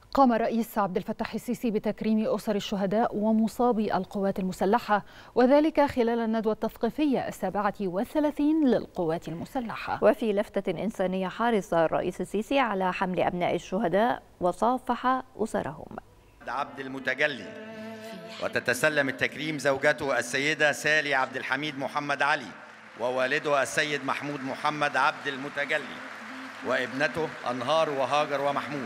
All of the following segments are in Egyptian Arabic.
قام الرئيس عبد الفتاح السيسي بتكريم أسر الشهداء ومصابي القوات المسلحة وذلك خلال الندوة التثقيفية السابعة والثلاثين للقوات المسلحة وفي لفتة إنسانية حارصة الرئيس السيسي على حمل أبناء الشهداء وصافح أسرهم عبد المتجلي وتتسلم التكريم زوجته السيدة سالي عبد الحميد محمد علي ووالده السيد محمود محمد عبد المتجلي وابنته أنهار وهاجر ومحمود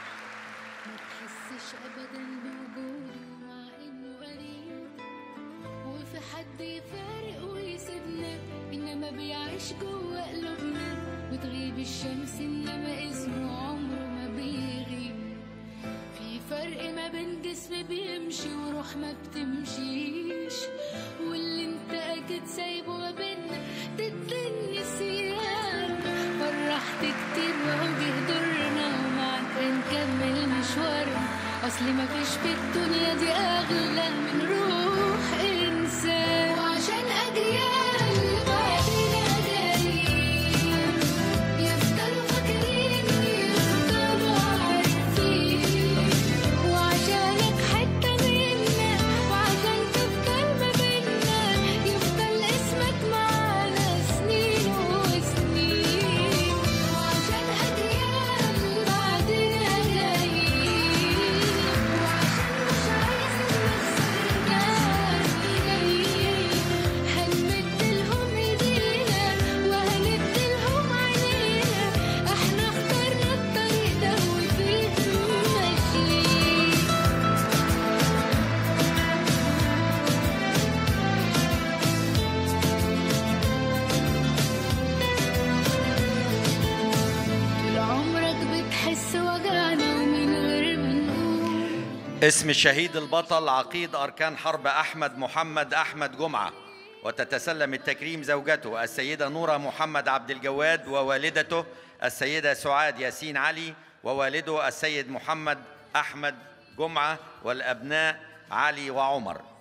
حد يفارق ويسيبنا انما بيعيش جوه قلوبنا بتغيب الشمس انما اسمه عمره ما بيغيب في فرق ما بين جسم بيمشي وروح ما بتمشيش واللي انت اكيد سايبه ما بينا ضد النسيان فرحت كتير وهو بيهدرنا ومعاك نكمل مشوارنا اصل ما فيش في الدنيا دي اغلى من روح انسان وعشان اجيال بعدنا جايين يفضلوا فاكرين يفضلوا عارفين وعشانك حتة منا وعشان تفضل ما بينا يفضل اسمك معانا سنين وسنين وعشان أجيال بعدنا جايين وعشان مش عايز نخسر ناس جايين هنمدلهم ايدينا وهندلهم عينينا احنا اخترنا الطريق ده وفيه ماشيين طول عمرك بتحس وجعنا ومن غير ما نقول اسم الشهيد البطل عقيد أركان حرب أحمد محمد أحمد جمعة وتتسلم التكريم زوجته السيدة نورة محمد عبد الجواد ووالدته السيدة سعاد ياسين علي ووالده السيد محمد أحمد جمعة والأبناء علي وعمر